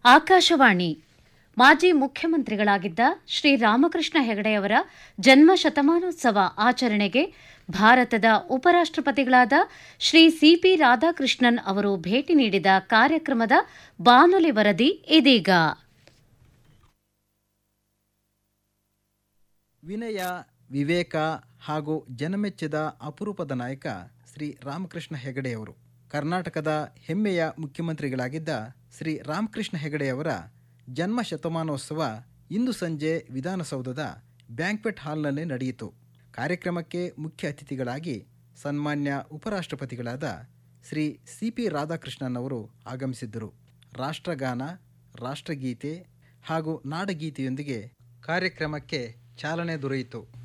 ಆಕಾಶವಾಣಿ ಮಾಜಿ ಮುಖ್ಯಮಂತ್ರಿಗಳಾಗಿದ್ದ ಶ್ರೀ ರಾಮಕೃಷ್ಣ ಹೆಗಡೆಯವರ ಜನ್ಮ ಶತಮಾನೋತ್ಸವ ಆಚರಣೆಗೆ ಭಾರತದ ಉಪರಾಷ್ಟ್ರಪತಿಗಳಾದ ಶ್ರೀ ಸಿಪಿ ರಾಧಾಕೃಷ್ಣನ್ ಅವರು ಭೇಟಿ ನೀಡಿದ ಕಾರ್ಯಕ್ರಮದ ಬಾನುಲಿ ವರದಿ ಇದೀಗ ವಿನಯ ವಿವೇಕ ಹಾಗೂ ಜನಮೆಚ್ಚಿದ ಅಪರೂಪದ ನಾಯಕ ಶ್ರೀ ರಾಮಕೃಷ್ಣ ಹೆಗಡೆಯವರು ಕರ್ನಾಟಕದ ಹೆಮ್ಮೆಯ ಮುಖ್ಯಮಂತ್ರಿಗಳಾಗಿದ್ದ ಶ್ರೀ ರಾಮಕೃಷ್ಣ ಹೆಗಡೆಯವರ ಜನ್ಮ ಶತಮಾನೋತ್ಸವ ಇಂದು ಸಂಜೆ ವಿಧಾನಸೌಧದ ಬ್ಯಾಂಕ್ವೆಟ್ ಹಾಲ್ನಲ್ಲಿ ನಡೆಯಿತು ಕಾರ್ಯಕ್ರಮಕ್ಕೆ ಮುಖ್ಯ ಅತಿಥಿಗಳಾಗಿ ಸನ್ಮಾನ್ಯ ಉಪರಾಷ್ಟ್ರಪತಿಗಳಾದ ಶ್ರೀ ಸಿ ಪಿ ರಾಧಾಕೃಷ್ಣನ್ ಅವರು ಆಗಮಿಸಿದ್ದರು ರಾಷ್ಟ್ರಗಾನ ರಾಷ್ಟ್ರಗೀತೆ ಹಾಗೂ ನಾಡಗೀತೆಯೊಂದಿಗೆ ಕಾರ್ಯಕ್ರಮಕ್ಕೆ ಚಾಲನೆ ದೊರೆಯಿತು